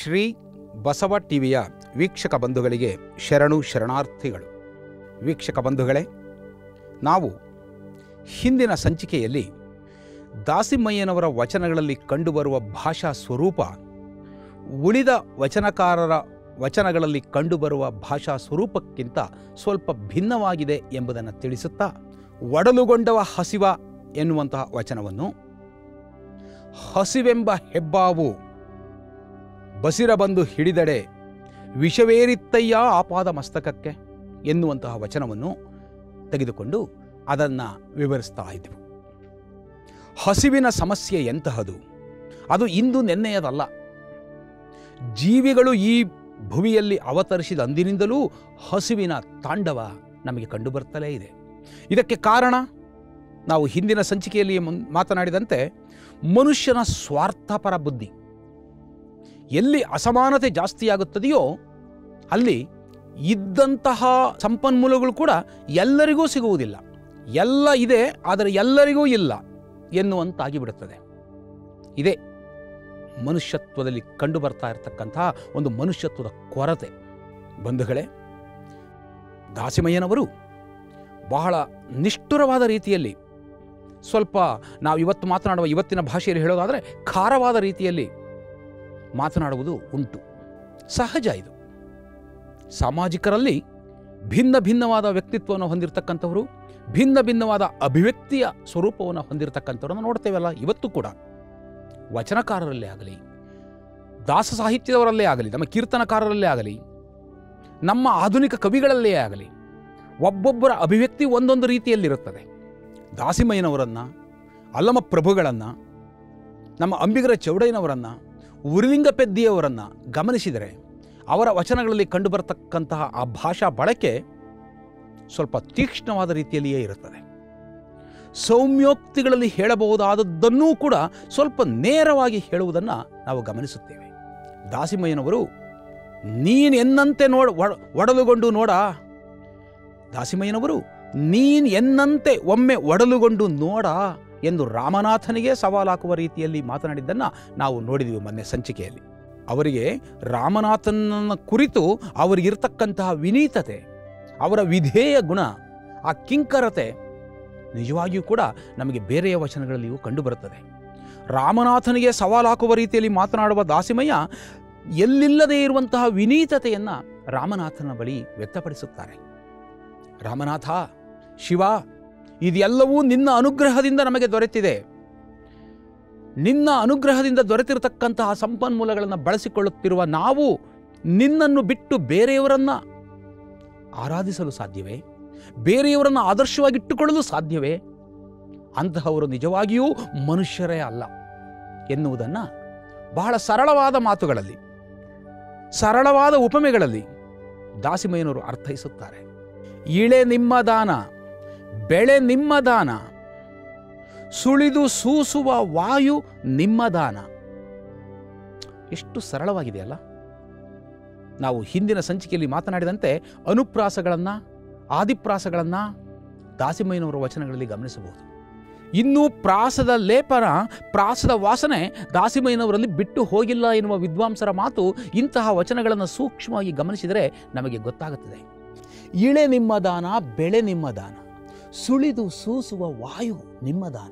ಶ್ರೀ ಬಸವ ಟಿವಿಯ ವೀಕ್ಷಕ ಬಂಧುಗಳಿಗೆ ಶರಣು ಶರಣಾರ್ಥಿಗಳು ವೀಕ್ಷಕ ಬಂಧುಗಳೇ ನಾವು ಹಿಂದಿನ ಸಂಚಿಕೆಯಲ್ಲಿ ದಾಸಿಮಯ್ಯನವರ ವಚನಗಳಲ್ಲಿ ಕಂಡುಬರುವ ಭಾಷಾ ಸ್ವರೂಪ ಉಳಿದ ವಚನಕಾರರ ವಚನಗಳಲ್ಲಿ ಕಂಡುಬರುವ ಭಾಷಾ ಸ್ವರೂಪಕ್ಕಿಂತ ಸ್ವಲ್ಪ ಭಿನ್ನವಾಗಿದೆ ಎಂಬುದನ್ನು ತಿಳಿಸುತ್ತಾ ಒಡಲುಗೊಂಡವ ಹಸಿವ ಎನ್ನುವಂತಹ ವಚನವನ್ನು ಹಸಿವೆಂಬ ಹೆಬ್ಬಾವು ಬಸಿರ ಬಂದು ಹಿಡಿದಡೆ ವಿಷವೇರಿತ್ತಯ್ಯ ಆಪಾದ ಮಸ್ತಕಕ್ಕೆ ಎನ್ನುವಂತಹ ವಚನವನ್ನು ತೆಗೆದುಕೊಂಡು ಅದನ್ನು ವಿವರಿಸ್ತಾ ಇದ್ದೆವು ಹಸಿವಿನ ಸಮಸ್ಯೆ ಎಂತಹದು ಅದು ಇಂದು ನೆನ್ನೆಯದಲ್ಲ ಜೀವಿಗಳು ಈ ಭುವಿಯಲ್ಲಿ ಅವತರಿಸಿದ ಅಂದಿನಿಂದಲೂ ಹಸಿವಿನ ತಾಂಡವ ನಮಗೆ ಕಂಡುಬರ್ತಲೇ ಇದೆ ಇದಕ್ಕೆ ಕಾರಣ ನಾವು ಹಿಂದಿನ ಸಂಚಿಕೆಯಲ್ಲಿ ಮುನ್- ಮಾತನಾಡಿದಂತೆ ಮನುಷ್ಯನ ಸ್ವಾರ್ಥಪರ ಬುದ್ಧಿ ಎಲ್ಲಿ ಅಸಮಾನತೆ ಜಾಸ್ತಿಯಾಗುತ್ತದೆಯೋ ಅಲ್ಲಿ ಇದ್ದಂತಹ ಸಂಪನ್ಮೂಲಗಳು ಕೂಡ ಎಲ್ಲರಿಗೂ ಸಿಗುವುದಿಲ್ಲ ಎಲ್ಲ ಇದೆ ಆದರೆ ಎಲ್ಲರಿಗೂ ಇಲ್ಲ ಎನ್ನುವಂತಾಗಿ ಬಿಡುತ್ತದೆ ಇದೇ ಮನುಷ್ಯತ್ವದಲ್ಲಿ ಕಂಡು ಬರ್ತಾ ಇರತಕ್ಕಂತಹ ಒಂದು ಮನುಷ್ಯತ್ವದ ಕೊರತೆ ಬಂಧುಗಳೇ ದಾಸಿಮಯ್ಯನವರು ಬಹಳ ನಿಷ್ಠುರವಾದ ರೀತಿಯಲ್ಲಿ ಸ್ವಲ್ಪ ನಾವು ಇವತ್ತು ಮಾತನಾಡುವ ಇವತ್ತಿನ ಭಾಷೆಯಲ್ಲಿ ಹೇಳೋದಾದರೆ ಖಾರವಾದ ರೀತಿಯಲ್ಲಿ ಮಾತನಾಡುವುದು ಉಂಟು ಸಹಜ ಇದು ಸಾಮಾಜಿಕರಲ್ಲಿ ಭಿನ್ನ ಭಿನ್ನವಾದ ವ್ಯಕ್ತಿತ್ವವನ್ನು ಹೊಂದಿರತಕ್ಕಂಥವರು ಭಿನ್ನ ಭಿನ್ನವಾದ ಅಭಿವ್ಯಕ್ತಿಯ ಸ್ವರೂಪವನ್ನು ಹೊಂದಿರತಕ್ಕಂಥವ್ರನ್ನು ನೋಡ್ತೇವಲ್ಲ ಇವತ್ತು ಕೂಡ ವಚನಕಾರರಲ್ಲೇ ಆಗಲಿ ದಾಸ ಸಾಹಿತ್ಯದವರಲ್ಲೇ ಆಗಲಿ ನಮ್ಮ ಕೀರ್ತನಕಾರರಲ್ಲೇ ಆಗಲಿ ನಮ್ಮ ಆಧುನಿಕ ಕವಿಗಳಲ್ಲೇ ಆಗಲಿ ಒಬ್ಬೊಬ್ಬರ ಅಭಿವ್ಯಕ್ತಿ ಒಂದೊಂದು ರೀತಿಯಲ್ಲಿರುತ್ತದೆ ದಾಸಿಮಯ್ಯನವರನ್ನು ಅಲ್ಲಮ ಪ್ರಭುಗಳನ್ನು ನಮ್ಮ ಅಂಬಿಗರ ಚೌಡಯ್ಯನವರನ್ನು ಉರಿಲಿಂಗ ಪೆದ್ದಿಯವರನ್ನು ಗಮನಿಸಿದರೆ ಅವರ ವಚನಗಳಲ್ಲಿ ಕಂಡುಬರತಕ್ಕಂತಹ ಆ ಭಾಷಾ ಬಳಕೆ ಸ್ವಲ್ಪ ತೀಕ್ಷ್ಣವಾದ ರೀತಿಯಲ್ಲಿಯೇ ಇರುತ್ತದೆ ಸೌಮ್ಯೋಕ್ತಿಗಳಲ್ಲಿ ಹೇಳಬಹುದಾದದ್ದನ್ನೂ ಕೂಡ ಸ್ವಲ್ಪ ನೇರವಾಗಿ ಹೇಳುವುದನ್ನು ನಾವು ಗಮನಿಸುತ್ತೇವೆ ದಾಸಿಮಯ್ಯನವರು ನೀನು ಎನ್ನಂತೆ ನೋಡ ಒಡ- ಒಡಲುಗೊಂಡು ನೋಡ ದಾಸಿಮಯ್ಯನವರು ನೀನ್ ಎನ್ನಂತೆ ಒಮ್ಮೆ ಒಡಲುಗೊಂಡು ನೋಡ ಎಂದು ರಾಮನಾಥನಿಗೆ ಸವಾಲಾಕುವ ರೀತಿಯಲ್ಲಿ ಮಾತನಾಡಿದ್ದನ್ನು ನಾವು ನೋಡಿದೆವು ಮೊನ್ನೆ ಸಂಚಿಕೆಯಲ್ಲಿ ಅವರಿಗೆ ರಾಮನಾಥನನ್ನ ಕುರಿತು ಅವರಿಗಿರ್ತಕ್ಕಂತಹ ವಿನೀತತೆ ಅವರ ವಿಧೇಯ ಗುಣ ಆ ಕಿಂಕರತೆ ನಿಜವಾಗಿಯೂ ಕೂಡ ನಮಗೆ ಬೇರೆಯ ವಚನಗಳಲ್ಲಿಯೂ ಕಂಡುಬರುತ್ತದೆ ರಾಮನಾಥನಿಗೆ ಸವಾಲಾಕುವ ರೀತಿಯಲ್ಲಿ ಮಾತನಾಡುವ ದಾಸಿಮಯ್ಯ ಎಲ್ಲಿಲ್ಲದೇ ಇರುವಂತಹ ವಿನೀತತೆಯನ್ನು ರಾಮನಾಥನ ಬಳಿ ವ್ಯಕ್ತಪಡಿಸುತ್ತಾರೆ ರಾಮನಾಥ ಶಿವ ಇದೆಲ್ಲವೂ ನಿನ್ನ ಅನುಗ್ರಹದಿಂದ ನಮಗೆ ದೊರೆತಿದೆ ನಿನ್ನ ಅನುಗ್ರಹದಿಂದ ದೊರೆತಿರತಕ್ಕಂತಹ ಸಂಪನ್ಮೂಲಗಳನ್ನು ಬಳಸಿಕೊಳ್ಳುತ್ತಿರುವ ನಾವು ನಿನ್ನನ್ನು ಬಿಟ್ಟು ಬೇರೆಯವರನ್ನ ಆರಾಧಿಸಲು ಸಾಧ್ಯವೇ ಬೇರೆಯವರನ್ನು ಆದರ್ಶವಾಗಿಟ್ಟುಕೊಳ್ಳಲು ಸಾಧ್ಯವೇ ಅಂತಹವರು ನಿಜವಾಗಿಯೂ ಮನುಷ್ಯರೇ ಅಲ್ಲ ಎನ್ನುವುದನ್ನು ಬಹಳ ಸರಳವಾದ ಮಾತುಗಳಲ್ಲಿ ಸರಳವಾದ ಉಪಮೆಗಳಲ್ಲಿ ದಾಸಿಮಯ್ಯನವರು ಅರ್ಥೈಸುತ್ತಾರೆ ಇಳೆ ನಿಮ್ಮ ದಾನ ಬೆಳೆ ನಿಮ್ಮ ದಾನ ಸುಳಿದು ಸೂಸುವ ವಾಯು ನಿಮ್ಮ ದಾನ ಎಷ್ಟು ಸರಳವಾಗಿದೆಯಲ್ಲ ನಾವು ಹಿಂದಿನ ಸಂಚಿಕೆಯಲ್ಲಿ ಮಾತನಾಡಿದಂತೆ ಅನುಪ್ರಾಸಗಳನ್ನು ಆದಿಪ್ರಾಸಗಳನ್ನು ದಾಸಿಮಯ್ಯನವರ ವಚನಗಳಲ್ಲಿ ಗಮನಿಸಬಹುದು ಇನ್ನೂ ಪ್ರಾಸದ ಲೇಪನ ಪ್ರಾಸದ ವಾಸನೆ ದಾಸಿಮಯ್ಯನವರಲ್ಲಿ ಬಿಟ್ಟು ಹೋಗಿಲ್ಲ ಎನ್ನುವ ವಿದ್ವಾಂಸರ ಮಾತು ಇಂತಹ ವಚನಗಳನ್ನು ಸೂಕ್ಷ್ಮವಾಗಿ ಗಮನಿಸಿದರೆ ನಮಗೆ ಗೊತ್ತಾಗುತ್ತದೆ ಇಳೆ ನಿಮ್ಮ ದಾನ ಬೆಳೆ ನಿಮ್ಮ ದಾನ ಸುಳಿದು ಸೂಸುವ ವಾಯು ನಿಮ್ಮ ದಾನ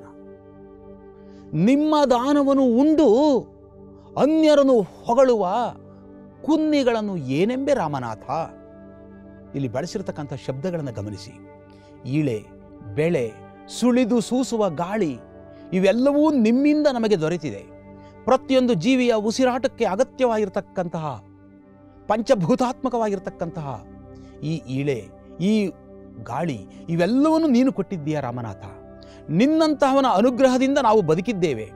ನಿಮ್ಮ ದಾನವನ್ನು ಉಂಡು ಅನ್ಯರನ್ನು ಹೊಗಳುವ ಕುನ್ನಿಗಳನ್ನು ಏನೆಂಬೆ ರಾಮನಾಥ ಇಲ್ಲಿ ಬಳಸಿರ್ತಕ್ಕಂಥ ಶಬ್ದಗಳನ್ನು ಗಮನಿಸಿ ಇಳೆ ಬೆಳೆ ಸುಳಿದು ಸೂಸುವ ಗಾಳಿ ಇವೆಲ್ಲವೂ ನಿಮ್ಮಿಂದ ನಮಗೆ ದೊರೆತಿದೆ ಪ್ರತಿಯೊಂದು ಜೀವಿಯ ಉಸಿರಾಟಕ್ಕೆ ಅಗತ್ಯವಾಗಿರ್ತಕ್ಕಂತಹ ಪಂಚಭೂತಾತ್ಮಕವಾಗಿರ್ತಕ್ಕಂತಹ ಈ ಇಳೆ ಈ ಗಾಳಿ ಇವೆಲ್ಲವನ್ನು ನೀನು ಕೊಟ್ಟಿದ್ದೀಯ ರಾಮನಾಥ ನಿನ್ನಂತಹವನ ಅನುಗ್ರಹದಿಂದ ನಾವು ಬದುಕಿದ್ದೇವೆ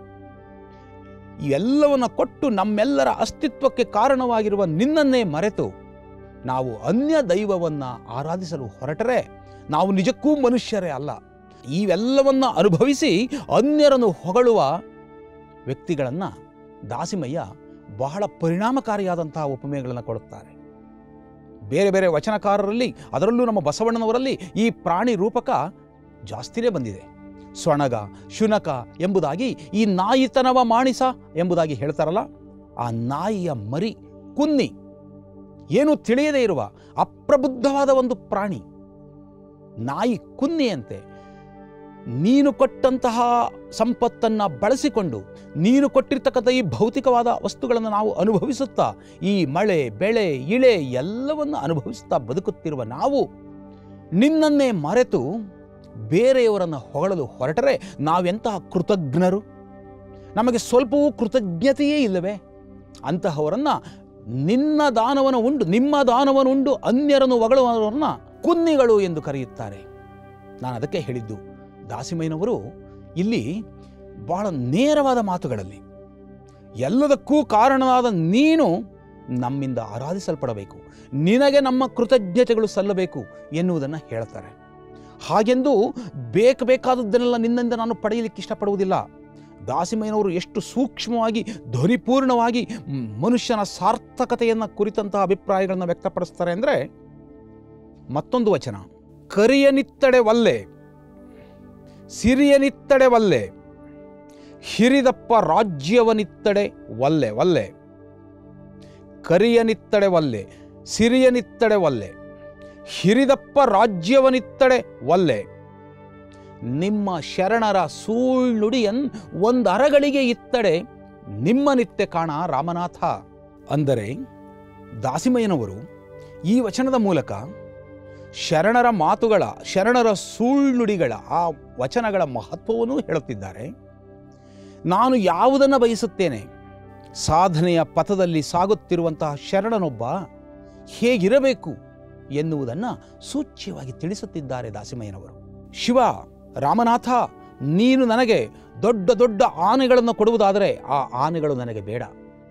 ಇವೆಲ್ಲವನ್ನು ಕೊಟ್ಟು ನಮ್ಮೆಲ್ಲರ ಅಸ್ತಿತ್ವಕ್ಕೆ ಕಾರಣವಾಗಿರುವ ನಿನ್ನನ್ನೇ ಮರೆತು ನಾವು ಅನ್ಯ ದೈವವನ್ನು ಆರಾಧಿಸಲು ಹೊರಟರೆ ನಾವು ನಿಜಕ್ಕೂ ಮನುಷ್ಯರೇ ಅಲ್ಲ ಇವೆಲ್ಲವನ್ನು ಅನುಭವಿಸಿ ಅನ್ಯರನ್ನು ಹೊಗಳುವ ವ್ಯಕ್ತಿಗಳನ್ನು ದಾಸಿಮಯ್ಯ ಬಹಳ ಪರಿಣಾಮಕಾರಿಯಾದಂತಹ ಉಪಮೆಗಳನ್ನು ಕೊಡುತ್ತಾರೆ ಬೇರೆ ಬೇರೆ ವಚನಕಾರರಲ್ಲಿ ಅದರಲ್ಲೂ ನಮ್ಮ ಬಸವಣ್ಣನವರಲ್ಲಿ ಈ ಪ್ರಾಣಿ ರೂಪಕ ಜಾಸ್ತಿನೇ ಬಂದಿದೆ ಸ್ವಣಗ ಶುನಕ ಎಂಬುದಾಗಿ ಈ ನಾಯಿತನವ ಮಾಣಿಸ ಎಂಬುದಾಗಿ ಹೇಳ್ತಾರಲ್ಲ ಆ ನಾಯಿಯ ಮರಿ ಕುನ್ನಿ ಏನು ತಿಳಿಯದೇ ಇರುವ ಅಪ್ರಬುದ್ಧವಾದ ಒಂದು ಪ್ರಾಣಿ ನಾಯಿ ಕುನ್ನಿಯಂತೆ ನೀನು ಕೊಟ್ಟಂತಹ ಸಂಪತ್ತನ್ನು ಬಳಸಿಕೊಂಡು ನೀನು ಕೊಟ್ಟಿರ್ತಕ್ಕಂಥ ಈ ಭೌತಿಕವಾದ ವಸ್ತುಗಳನ್ನು ನಾವು ಅನುಭವಿಸುತ್ತಾ ಈ ಮಳೆ ಬೆಳೆ ಇಳೆ ಎಲ್ಲವನ್ನು ಅನುಭವಿಸುತ್ತಾ ಬದುಕುತ್ತಿರುವ ನಾವು ನಿನ್ನನ್ನೇ ಮರೆತು ಬೇರೆಯವರನ್ನು ಹೊಗಳಲು ಹೊರಟರೆ ನಾವೆಂತಹ ಕೃತಜ್ಞರು ನಮಗೆ ಸ್ವಲ್ಪವೂ ಕೃತಜ್ಞತೆಯೇ ಇಲ್ಲವೇ ಅಂತಹವರನ್ನು ನಿನ್ನ ದಾನವನ್ನು ಉಂಡು ನಿಮ್ಮ ದಾನವನ್ನು ಉಂಡು ಅನ್ಯರನ್ನು ಹೊಗಳುವವರನ್ನ ಕುನ್ನಿಗಳು ಎಂದು ಕರೆಯುತ್ತಾರೆ ನಾನು ಅದಕ್ಕೆ ಹೇಳಿದ್ದು ದಾಸಿಮಯ್ಯನವರು ಇಲ್ಲಿ ಬಹಳ ನೇರವಾದ ಮಾತುಗಳಲ್ಲಿ ಎಲ್ಲದಕ್ಕೂ ಕಾರಣವಾದ ನೀನು ನಮ್ಮಿಂದ ಆರಾಧಿಸಲ್ಪಡಬೇಕು ನಿನಗೆ ನಮ್ಮ ಕೃತಜ್ಞತೆಗಳು ಸಲ್ಲಬೇಕು ಎನ್ನುವುದನ್ನು ಹೇಳ್ತಾರೆ ಹಾಗೆಂದು ಬೇಕು ಬೇಕಾದದ್ದನ್ನೆಲ್ಲ ನಿನ್ನಿಂದ ನಾನು ಪಡೆಯಲಿಕ್ಕೆ ಇಷ್ಟಪಡುವುದಿಲ್ಲ ದಾಸಿಮಯ್ಯನವರು ಎಷ್ಟು ಸೂಕ್ಷ್ಮವಾಗಿ ಧ್ವನಿಪೂರ್ಣವಾಗಿ ಮ್, ಮನುಷ್ಯನ ಸಾರ್ಥಕತೆಯನ್ನು ಕುರಿತಂತಹ ಅಭಿಪ್ರಾಯಗಳನ್ನು ವ್ಯಕ್ತಪಡಿಸ್ತಾರೆ ಅಂದರೆ ಮತ್ತೊಂದು ವಚನ ಕರಿಯನಿತ್ತಡೆ ವಲ್ಲೆ ಸಿರಿಯನಿತ್ತಡೆ ವಲ್ಲೆ ಹಿರಿದಪ್ಪ ರಾಜ್ಯವನಿತ್ತಡೆ ವಲ್ಲೆ ವಲ್ಲೆ ಕರಿಯನಿತ್ತಡೆ ವಲ್ಲೆ ಸಿರಿಯನಿತ್ತಡೆ ವಲ್ಲೆ ಹಿರಿದಪ್ಪ ರಾಜ್ಯವನಿತ್ತಡೆ ವಲ್ಲೆ ನಿಮ್ಮ ಶರಣರ ಸೂಳ್ನುಡಿಯನ್ ಒಂದು ಅರಗಳಿಗೆ ಇತ್ತಡೆ ನಿಮ್ಮ ನಿತ್ಯ ಕಾಣ ರಾಮನಾಥ ಅಂದರೆ ದಾಸಿಮಯ್ಯನವರು ಈ ವಚನದ ಮೂಲಕ ಶರಣರ ಮಾತುಗಳ ಶರಣರ ಸುಳ್ಳುಡಿಗಳ ಆ ವಚನಗಳ ಮಹತ್ವವನ್ನು ಹೇಳುತ್ತಿದ್ದಾರೆ ನಾನು ಯಾವುದನ್ನು ಬಯಸುತ್ತೇನೆ ಸಾಧನೆಯ ಪಥದಲ್ಲಿ ಸಾಗುತ್ತಿರುವಂತಹ ಶರಣನೊಬ್ಬ ಹೇಗಿರಬೇಕು ಎನ್ನುವುದನ್ನು ಸೂಚ್ಯವಾಗಿ ತಿಳಿಸುತ್ತಿದ್ದಾರೆ ದಾಸಿಮಯ್ಯನವರು ಶಿವ ರಾಮನಾಥ ನೀನು ನನಗೆ ದೊಡ್ಡ ದೊಡ್ಡ ಆನೆಗಳನ್ನು ಕೊಡುವುದಾದರೆ ಆ ಆನೆಗಳು ನನಗೆ ಬೇಡ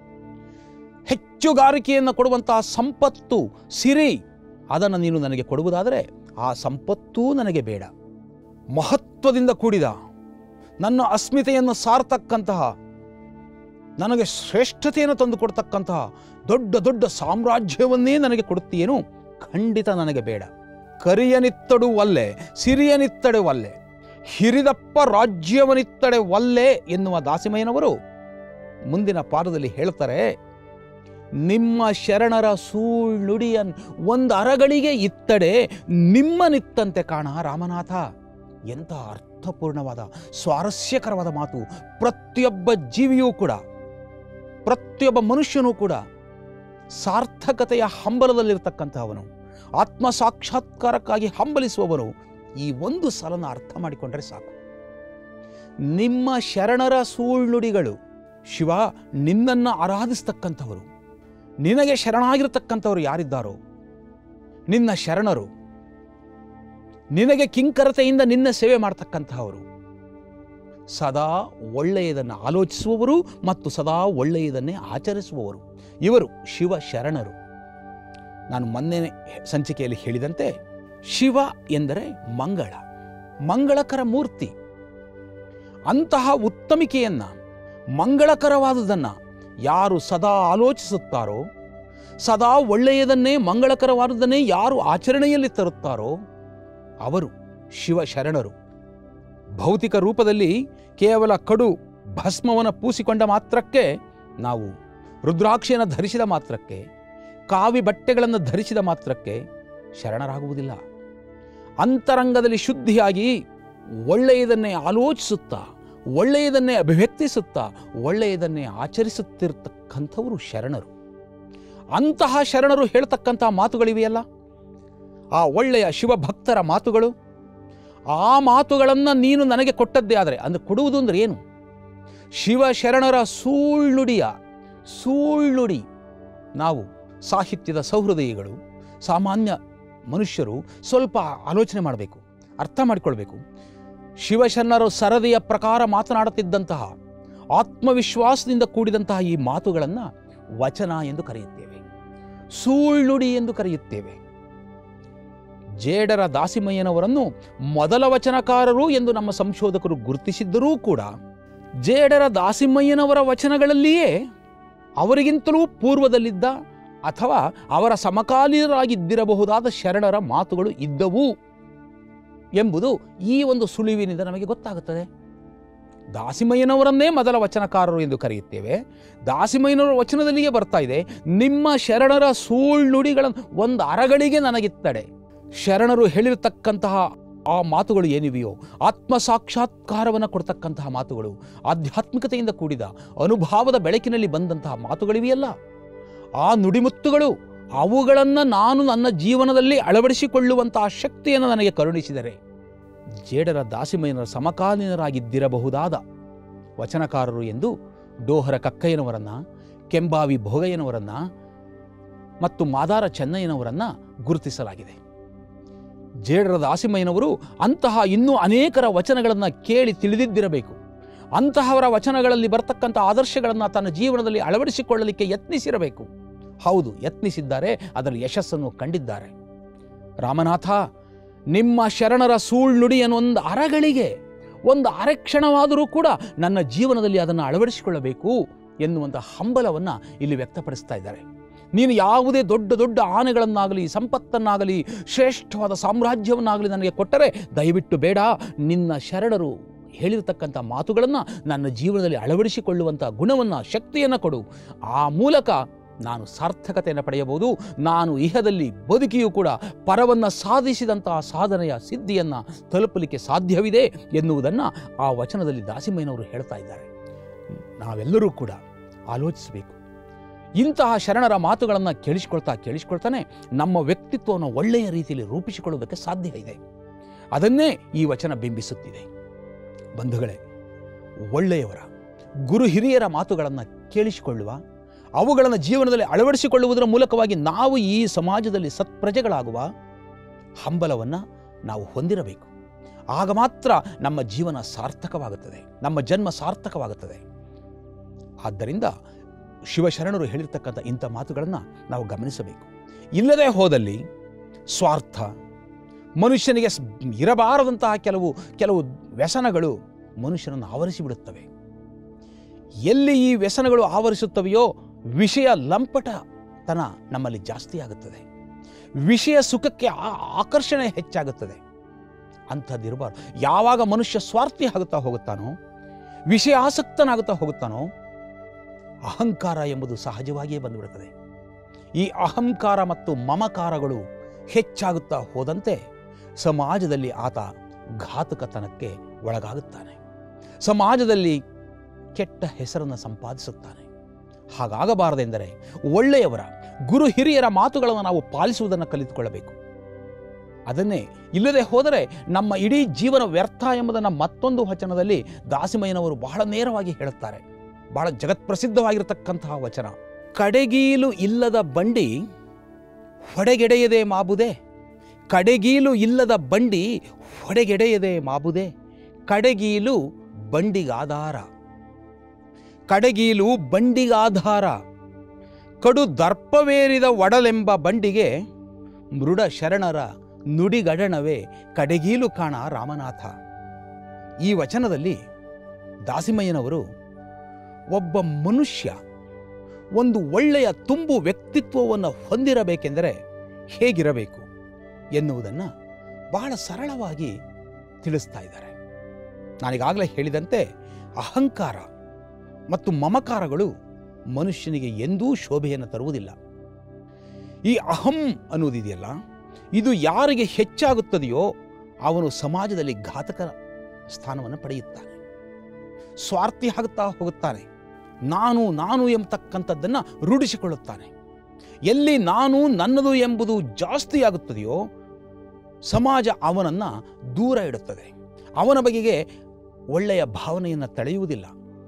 ಹೆಚ್ಚುಗಾರಿಕೆಯನ್ನು ಕೊಡುವಂತಹ ಸಂಪತ್ತು ಸಿರಿ ಅದನ್ನು ನೀನು ನನಗೆ ಕೊಡುವುದಾದರೆ ಆ ಸಂಪತ್ತೂ ನನಗೆ ಬೇಡ ಮಹತ್ವದಿಂದ ಕೂಡಿದ ನನ್ನ ಅಸ್ಮಿತೆಯನ್ನು ಸಾರ್ತಕ್ಕಂತಹ ನನಗೆ ಶ್ರೇಷ್ಠತೆಯನ್ನು ತಂದುಕೊಡ್ತಕ್ಕಂತಹ ದೊಡ್ಡ ದೊಡ್ಡ ಸಾಮ್ರಾಜ್ಯವನ್ನೇ ನನಗೆ ಕೊಡುತ್ತೀಯೇನು ಖಂಡಿತ ನನಗೆ ಬೇಡ ಕರಿಯನಿತ್ತಡು ಒಲ್ಲೆ ಸಿರಿಯನಿತ್ತಡೆ ಒಲ್ಲೆ ಹಿರಿದಪ್ಪ ರಾಜ್ಯವನಿತ್ತಡೆ ಒಲ್ಲೆ ಎನ್ನುವ ದಾಸಿಮಯ್ಯನವರು ಮುಂದಿನ ಪಾದದಲ್ಲಿ ಹೇಳ್ತಾರೆ ನಿಮ್ಮ ಶರಣರ ಸೂಳ್ನುಡಿಯನ್ ಒಂದು ಅರಗಳಿಗೆ ಇತ್ತಡೆ ನಿಮ್ಮ ನಿತ್ತಂತೆ ಕಾಣ ರಾಮನಾಥ ಎಂಥ ಅರ್ಥಪೂರ್ಣವಾದ ಸ್ವಾರಸ್ಯಕರವಾದ ಮಾತು ಪ್ರತಿಯೊಬ್ಬ ಜೀವಿಯೂ ಕೂಡ ಪ್ರತಿಯೊಬ್ಬ ಮನುಷ್ಯನೂ ಕೂಡ ಸಾರ್ಥಕತೆಯ ಹಂಬಲದಲ್ಲಿರ್ತಕ್ಕಂತಹವನು ಆತ್ಮ ಸಾಕ್ಷಾತ್ಕಾರಕ್ಕಾಗಿ ಹಂಬಲಿಸುವವನು ಈ ಒಂದು ಸಲನ ಅರ್ಥ ಮಾಡಿಕೊಂಡ್ರೆ ಸಾಕು ನಿಮ್ಮ ಶರಣರ ಸೂಳ್ನುಡಿಗಳು ಶಿವ ನಿನ್ನನ್ನು ಆರಾಧಿಸ್ತಕ್ಕಂಥವರು ನಿನಗೆ ಶರಣಾಗಿರ್ತಕ್ಕಂಥವರು ಯಾರಿದ್ದಾರೋ ನಿನ್ನ ಶರಣರು ನಿನಗೆ ಕಿಂಕರತೆಯಿಂದ ನಿನ್ನ ಸೇವೆ ಮಾಡ್ತಕ್ಕಂತಹವರು ಸದಾ ಒಳ್ಳೆಯದನ್ನು ಆಲೋಚಿಸುವವರು ಮತ್ತು ಸದಾ ಒಳ್ಳೆಯದನ್ನೇ ಆಚರಿಸುವವರು ಇವರು ಶಿವ ಶರಣರು ನಾನು ಮೊನ್ನೆ ಸಂಚಿಕೆಯಲ್ಲಿ ಹೇಳಿದಂತೆ ಶಿವ ಎಂದರೆ ಮಂಗಳ ಮಂಗಳಕರ ಮೂರ್ತಿ ಅಂತಹ ಉತ್ತಮಿಕೆಯನ್ನು ಮಂಗಳಕರವಾದುದನ್ನು ಯಾರು ಸದಾ ಆಲೋಚಿಸುತ್ತಾರೋ ಸದಾ ಒಳ್ಳೆಯದನ್ನೇ ಮಂಗಳಕರವಾದುದನ್ನೇ ಯಾರು ಆಚರಣೆಯಲ್ಲಿ ತರುತ್ತಾರೋ ಅವರು ಶಿವ ಶರಣರು ಭೌತಿಕ ರೂಪದಲ್ಲಿ ಕೇವಲ ಕಡು ಭಸ್ಮವನ್ನು ಪೂಸಿಕೊಂಡ ಮಾತ್ರಕ್ಕೆ ನಾವು ರುದ್ರಾಕ್ಷಿಯನ್ನು ಧರಿಸಿದ ಮಾತ್ರಕ್ಕೆ ಕಾವಿ ಬಟ್ಟೆಗಳನ್ನು ಧರಿಸಿದ ಮಾತ್ರಕ್ಕೆ ಶರಣರಾಗುವುದಿಲ್ಲ ಅಂತರಂಗದಲ್ಲಿ ಶುದ್ಧಿಯಾಗಿ ಒಳ್ಳೆಯದನ್ನೇ ಆಲೋಚಿಸುತ್ತಾ ಒಳ್ಳೆಯದನ್ನೇ ಅಭಿವ್ಯಕ್ತಿಸುತ್ತಾ ಒಳ್ಳೆಯದನ್ನೇ ಆಚರಿಸುತ್ತಿರ್ತಕ್ಕಂಥವರು ಶರಣರು ಅಂತಹ ಶರಣರು ಹೇಳ್ತಕ್ಕಂಥ ಮಾತುಗಳಿವೆಯಲ್ಲ ಆ ಒಳ್ಳೆಯ ಶಿವಭಕ್ತರ ಮಾತುಗಳು ಆ ಮಾತುಗಳನ್ನು ನೀನು ನನಗೆ ಕೊಟ್ಟದ್ದೇ ಆದರೆ ಅಂದರೆ ಕೊಡುವುದು ಅಂದರೆ ಏನು ಶಿವ ಶರಣರ ಸೂಳ್ನುಡಿಯ ಸೂಳ್ನುಡಿ ನಾವು ಸಾಹಿತ್ಯದ ಸೌಹೃದಯಿಗಳು ಸಾಮಾನ್ಯ ಮನುಷ್ಯರು ಸ್ವಲ್ಪ ಆಲೋಚನೆ ಮಾಡಬೇಕು ಅರ್ಥ ಮಾಡಿಕೊಳ್ಬೇಕು ಶಿವಶರಣರು ಸರದಿಯ ಪ್ರಕಾರ ಮಾತನಾಡುತ್ತಿದ್ದಂತಹ ಆತ್ಮವಿಶ್ವಾಸದಿಂದ ಕೂಡಿದಂತಹ ಈ ಮಾತುಗಳನ್ನು ವಚನ ಎಂದು ಕರೆಯುತ್ತೇವೆ ಸೂಳ್ನುಡಿ ಎಂದು ಕರೆಯುತ್ತೇವೆ ಜೇಡರ ದಾಸಿಮಯ್ಯನವರನ್ನು ಮೊದಲ ವಚನಕಾರರು ಎಂದು ನಮ್ಮ ಸಂಶೋಧಕರು ಗುರುತಿಸಿದ್ದರೂ ಕೂಡ ಜೇಡರ ದಾಸಿಮಯ್ಯನವರ ವಚನಗಳಲ್ಲಿಯೇ ಅವರಿಗಿಂತಲೂ ಪೂರ್ವದಲ್ಲಿದ್ದ ಅಥವಾ ಅವರ ಸಮಕಾಲೀನರಾಗಿದ್ದಿರಬಹುದಾದ ಶರಣರ ಮಾತುಗಳು ಇದ್ದವು ಎಂಬುದು ಈ ಒಂದು ಸುಳಿವಿನಿಂದ ನಮಗೆ ಗೊತ್ತಾಗುತ್ತದೆ ದಾಸಿಮಯ್ಯನವರನ್ನೇ ಮೊದಲ ವಚನಕಾರರು ಎಂದು ಕರೆಯುತ್ತೇವೆ ದಾಸಿಮಯ್ಯನವರ ವಚನದಲ್ಲಿಯೇ ಬರ್ತಾ ಇದೆ ನಿಮ್ಮ ಶರಣರ ಸುಳ್ಳುಡಿಗಳ ಒಂದು ಅರಗಳಿಗೆ ನನಗಿತ್ತಡೆ ಶರಣರು ಹೇಳಿರತಕ್ಕಂತಹ ಆ ಮಾತುಗಳು ಏನಿವೆಯೋ ಆತ್ಮ ಸಾಕ್ಷಾತ್ಕಾರವನ್ನು ಕೊಡ್ತಕ್ಕಂತಹ ಮಾತುಗಳು ಆಧ್ಯಾತ್ಮಿಕತೆಯಿಂದ ಕೂಡಿದ ಅನುಭಾವದ ಬೆಳಕಿನಲ್ಲಿ ಬಂದಂತಹ ಮಾತುಗಳಿವೆಯಲ್ಲ ಆ ನುಡಿಮುತ್ತುಗಳು ಅವುಗಳನ್ನು ನಾನು ನನ್ನ ಜೀವನದಲ್ಲಿ ಅಳವಡಿಸಿಕೊಳ್ಳುವಂತಹ ಶಕ್ತಿಯನ್ನು ನನಗೆ ಕರುಣಿಸಿದರೆ ಜೇಡರ ದಾಸಿಮಯ್ಯನರ ಸಮಕಾಲೀನರಾಗಿದ್ದಿರಬಹುದಾದ ವಚನಕಾರರು ಎಂದು ಡೋಹರ ಕಕ್ಕಯ್ಯನವರನ್ನ ಕೆಂಬಾವಿ ಭೋಗಯ್ಯನವರನ್ನ ಮತ್ತು ಮಾದಾರ ಚೆನ್ನಯ್ಯನವರನ್ನ ಗುರುತಿಸಲಾಗಿದೆ ಜೇಡರ ದಾಸಿಮಯ್ಯನವರು ಅಂತಹ ಇನ್ನೂ ಅನೇಕರ ವಚನಗಳನ್ನು ಕೇಳಿ ತಿಳಿದಿದ್ದಿರಬೇಕು ಅಂತಹವರ ವಚನಗಳಲ್ಲಿ ಬರ್ತಕ್ಕಂಥ ಆದರ್ಶಗಳನ್ನು ತನ್ನ ಜೀವನದಲ್ಲಿ ಅಳವಡಿಸಿಕೊಳ್ಳಲಿಕ್ಕೆ ಯತ್ನಿಸಿರಬೇಕು ಹೌದು ಯತ್ನಿಸಿದ್ದಾರೆ ಅದರ ಯಶಸ್ಸನ್ನು ಕಂಡಿದ್ದಾರೆ ರಾಮನಾಥ ನಿಮ್ಮ ಶರಣರ ಸುಳ್ಳುಡಿಯನ್ನು ಒಂದು ಅರಗಳಿಗೆ ಒಂದು ಅರೆಕ್ಷಣವಾದರೂ ಕೂಡ ನನ್ನ ಜೀವನದಲ್ಲಿ ಅದನ್ನು ಅಳವಡಿಸಿಕೊಳ್ಳಬೇಕು ಎನ್ನುವಂಥ ಹಂಬಲವನ್ನು ಇಲ್ಲಿ ವ್ಯಕ್ತಪಡಿಸ್ತಾ ಇದ್ದಾರೆ ನೀನು ಯಾವುದೇ ದೊಡ್ಡ ದೊಡ್ಡ ಆನೆಗಳನ್ನಾಗಲಿ ಸಂಪತ್ತನ್ನಾಗಲಿ ಶ್ರೇಷ್ಠವಾದ ಸಾಮ್ರಾಜ್ಯವನ್ನಾಗಲಿ ನನಗೆ ಕೊಟ್ಟರೆ ದಯವಿಟ್ಟು ಬೇಡ ನಿನ್ನ ಶರಣರು ಹೇಳಿರತಕ್ಕಂಥ ಮಾತುಗಳನ್ನು ನನ್ನ ಜೀವನದಲ್ಲಿ ಅಳವಡಿಸಿಕೊಳ್ಳುವಂಥ ಗುಣವನ್ನು ಶಕ್ತಿಯನ್ನು ಕೊಡು ಆ ಮೂಲಕ ನಾನು ಸಾರ್ಥಕತೆಯನ್ನು ಪಡೆಯಬಹುದು ನಾನು ಇಹದಲ್ಲಿ ಬದುಕಿಯೂ ಕೂಡ ಪರವನ್ನು ಸಾಧಿಸಿದಂತಹ ಸಾಧನೆಯ ಸಿದ್ಧಿಯನ್ನು ತಲುಪಲಿಕ್ಕೆ ಸಾಧ್ಯವಿದೆ ಎನ್ನುವುದನ್ನು ಆ ವಚನದಲ್ಲಿ ದಾಸಿಮಯ್ಯನವರು ಹೇಳ್ತಾ ಇದ್ದಾರೆ ನಾವೆಲ್ಲರೂ ಕೂಡ ಆಲೋಚಿಸಬೇಕು ಇಂತಹ ಶರಣರ ಮಾತುಗಳನ್ನು ಕೇಳಿಸಿಕೊಳ್ತಾ ಕೇಳಿಸಿಕೊಳ್ತಾನೆ ನಮ್ಮ ವ್ಯಕ್ತಿತ್ವವನ್ನು ಒಳ್ಳೆಯ ರೀತಿಯಲ್ಲಿ ರೂಪಿಸಿಕೊಳ್ಳುವುದಕ್ಕೆ ಸಾಧ್ಯ ಇದೆ ಅದನ್ನೇ ಈ ವಚನ ಬಿಂಬಿಸುತ್ತಿದೆ ಬಂಧುಗಳೇ ಒಳ್ಳೆಯವರ ಗುರು ಹಿರಿಯರ ಮಾತುಗಳನ್ನು ಕೇಳಿಸಿಕೊಳ್ಳುವ ಅವುಗಳನ್ನು ಜೀವನದಲ್ಲಿ ಅಳವಡಿಸಿಕೊಳ್ಳುವುದರ ಮೂಲಕವಾಗಿ ನಾವು ಈ ಸಮಾಜದಲ್ಲಿ ಸತ್ಪ್ರಜೆಗಳಾಗುವ ಹಂಬಲವನ್ನು ನಾವು ಹೊಂದಿರಬೇಕು ಆಗ ಮಾತ್ರ ನಮ್ಮ ಜೀವನ ಸಾರ್ಥಕವಾಗುತ್ತದೆ ನಮ್ಮ ಜನ್ಮ ಸಾರ್ಥಕವಾಗುತ್ತದೆ ಆದ್ದರಿಂದ ಶಿವಶರಣರು ಹೇಳಿರ್ತಕ್ಕಂಥ ಇಂಥ ಮಾತುಗಳನ್ನು ನಾವು ಗಮನಿಸಬೇಕು ಇಲ್ಲದೆ ಹೋದಲ್ಲಿ ಸ್ವಾರ್ಥ ಮನುಷ್ಯನಿಗೆ ಸ್- ಇರಬಾರದಂತಹ ಕೆಲವು ಕೆಲವು ವ್ಯಸನಗಳು ಮನುಷ್ಯನನ್ನು ಆವರಿಸಿಬಿಡುತ್ತವೆ ಎಲ್ಲಿ ಈ ವ್ಯಸನಗಳು ಆವರಿಸುತ್ತವೆಯೋ ವಿಷಯ ಲಂಪಟತನ ನಮ್ಮಲ್ಲಿ ಜಾಸ್ತಿ ಆಗುತ್ತದೆ ವಿಷಯ ಸುಖಕ್ಕೆ ಆ- ಆಕರ್ಷಣೆ ಹೆಚ್ಚಾಗುತ್ತದೆ ಅಂಥದ್ದಿರಬಾರ್ದು ಯಾವಾಗ ಮನುಷ್ಯ ಸ್ವಾರ್ಥಿ ಆಗುತ್ತಾ ಹೋಗುತ್ತಾನೋ ವಿಷಯ ಆಸಕ್ತನಾಗುತ್ತಾ ಹೋಗುತ್ತಾನೋ ಅಹಂಕಾರ ಎಂಬುದು ಸಹಜವಾಗಿಯೇ ಬಂದುಬಿಡುತ್ತದೆ ಈ ಅಹಂಕಾರ ಮತ್ತು ಮಮಕಾರಗಳು ಹೆಚ್ಚಾಗುತ್ತಾ ಹೋದಂತೆ ಸಮಾಜದಲ್ಲಿ ಆತ ಘಾತಕತನಕ್ಕೆ ಒಳಗಾಗುತ್ತಾನೆ ಸಮಾಜದಲ್ಲಿ ಕೆಟ್ಟ ಹೆಸರನ್ನು ಸಂಪಾದಿಸುತ್ತಾನೆ ಹಾಗಾಗಬಾರದೆಂದರೆ ಒಳ್ಳೆಯವರ ಗುರು ಹಿರಿಯರ ಮಾತುಗಳನ್ನು ನಾವು ಪಾಲಿಸುವುದನ್ನು ಕಲಿತುಕೊಳ್ಳಬೇಕು ಅದನ್ನೇ ಇಲ್ಲದೆ ಹೋದರೆ ನಮ್ಮ ಇಡೀ ಜೀವನ ವ್ಯರ್ಥ ಎಂಬುದನ್ನು ಮತ್ತೊಂದು ವಚನದಲ್ಲಿ ದಾಸಿಮಯ್ಯನವರು ಬಹಳ ನೇರವಾಗಿ ಹೇಳುತ್ತಾರೆ ಬಹಳ ಜಗತ್ಪ್ರಸಿದ್ಧವಾಗಿರತಕ್ಕಂತಹ ವಚನ ಕಡೆಗೀಲು ಇಲ್ಲದ ಬಂಡಿ ಹೊಡೆಗೆಡೆಯದೆ ಮಾಬುದೆ ಕಡೆಗೀಲು ಇಲ್ಲದ ಬಂಡಿ ಹೊಡೆಗೆಡೆಯದೆ ಮಾಬುದೆ ಕಡೆಗೀಲು ಬಂಡಿಗಾಧಾರ ಕಡೆಗೀಲು ಬಂಡಿಗಾಧಾರ ಕಡು ದರ್ಪವೇರಿದ ಒಡಲೆಂಬ ಬಂಡಿಗೆ ಮೃಡ ಶರಣರ ನುಡಿಗಡಣವೇ ಕಡೆಗೀಲು ಕಾಣ ರಾಮನಾಥ ಈ ವಚನದಲ್ಲಿ ದಾಸಿಮಯ್ಯನವರು ಒಬ್ಬ ಮನುಷ್ಯ ಒಂದು ಒಳ್ಳೆಯ ತುಂಬು ವ್ಯಕ್ತಿತ್ವವನ್ನು ಹೊಂದಿರಬೇಕೆಂದರೆ ಹೇಗಿರಬೇಕು ಎನ್ನುವುದನ್ನು ಬಹಳ ಸರಳವಾಗಿ ತಿಳಿಸ್ತಾ ಇದ್ದಾರೆ ನಾನೀಗಾಗಲೇ ಹೇಳಿದಂತೆ ಅಹಂಕಾರ ಮತ್ತು ಮಮಕಾರಗಳು ಮನುಷ್ಯನಿಗೆ ಎಂದೂ ಶೋಭೆಯನ್ನು ತರುವುದಿಲ್ಲ ಈ ಅಹಂ ಅನ್ನುವುದಿದೆಯಲ್ಲ ಇದು ಯಾರಿಗೆ ಹೆಚ್ಚಾಗುತ್ತದೆಯೋ ಅವನು ಸಮಾಜದಲ್ಲಿ ಘಾತಕ ಸ್ಥಾನವನ್ನು ಪಡೆಯುತ್ತಾನೆ ಸ್ವಾರ್ಥಿ ಆಗುತ್ತಾ ಹೋಗುತ್ತಾನೆ ನಾನು ನಾನು ಎಂಬತಕ್ಕಂಥದ್ದನ್ನು ರೂಢಿಸಿಕೊಳ್ಳುತ್ತಾನೆ ಎಲ್ಲಿ ನಾನು ನನ್ನದು ಎಂಬುದು ಜಾಸ್ತಿ ಆಗುತ್ತದೆಯೋ ಸಮಾಜ ಅವನನ್ನು ದೂರ ಇಡುತ್ತದೆ ಅವನ ಬಗೆಗೆ ಒಳ್ಳೆಯ ಭಾವನೆಯನ್ನು ತಳೆಯುವುದಿಲ್ಲ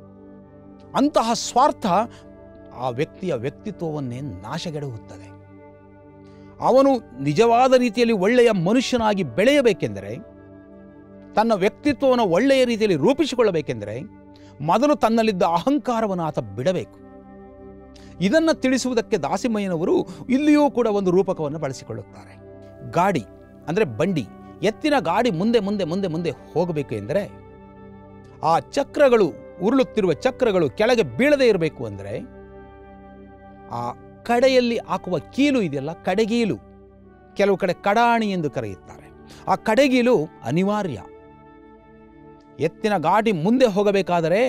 ಅಂತಹ ಸ್ವಾರ್ಥ ಆ ವ್ಯಕ್ತಿಯ ವ್ಯಕ್ತಿತ್ವವನ್ನೇ ನಾಶಗೆಡುತ್ತದೆ ಅವನು ನಿಜವಾದ ರೀತಿಯಲ್ಲಿ ಒಳ್ಳೆಯ ಮನುಷ್ಯನಾಗಿ ಬೆಳೆಯಬೇಕೆಂದರೆ ತನ್ನ ವ್ಯಕ್ತಿತ್ವವನ್ನು ಒಳ್ಳೆಯ ರೀತಿಯಲ್ಲಿ ರೂಪಿಸಿಕೊಳ್ಳಬೇಕೆಂದರೆ ಮೊದಲು ತನ್ನಲ್ಲಿದ್ದ ಅಹಂಕಾರವನ್ನು ಆತ ಬಿಡಬೇಕು ಇದನ್ನು ತಿಳಿಸುವುದಕ್ಕೆ ದಾಸಿಮಯ್ಯನವರು ಇಲ್ಲಿಯೂ ಕೂಡ ಒಂದು ರೂಪಕವನ್ನು ಬಳಸಿಕೊಳ್ಳುತ್ತಾರೆ ಗಾಡಿ ಅಂದರೆ ಬಂಡಿ ಎತ್ತಿನ ಗಾಡಿ ಮುಂದೆ ಮುಂದೆ ಮುಂದೆ ಮುಂದೆ ಹೋಗಬೇಕು ಎಂದರೆ ಆ ಚಕ್ರಗಳು ಉರುಳುತ್ತಿರುವ ಚಕ್ರಗಳು ಕೆಳಗೆ ಬೀಳದೇ ಇರಬೇಕು ಅಂದರೆ ಆ ಕಡೆಯಲ್ಲಿ ಹಾಕುವ ಕೀಲು ಇದೆಯಲ್ಲ ಕಡೆಗೀಲು ಕೆಲವು ಕಡೆ ಕಡಾಣಿ ಎಂದು ಕರೆಯುತ್ತಾರೆ ಆ ಕಡೆಗೀಲು ಅನಿವಾರ್ಯ ಎತ್ತಿನ ಗಾಡಿ ಮುಂದೆ ಹೋಗಬೇಕಾದರೆ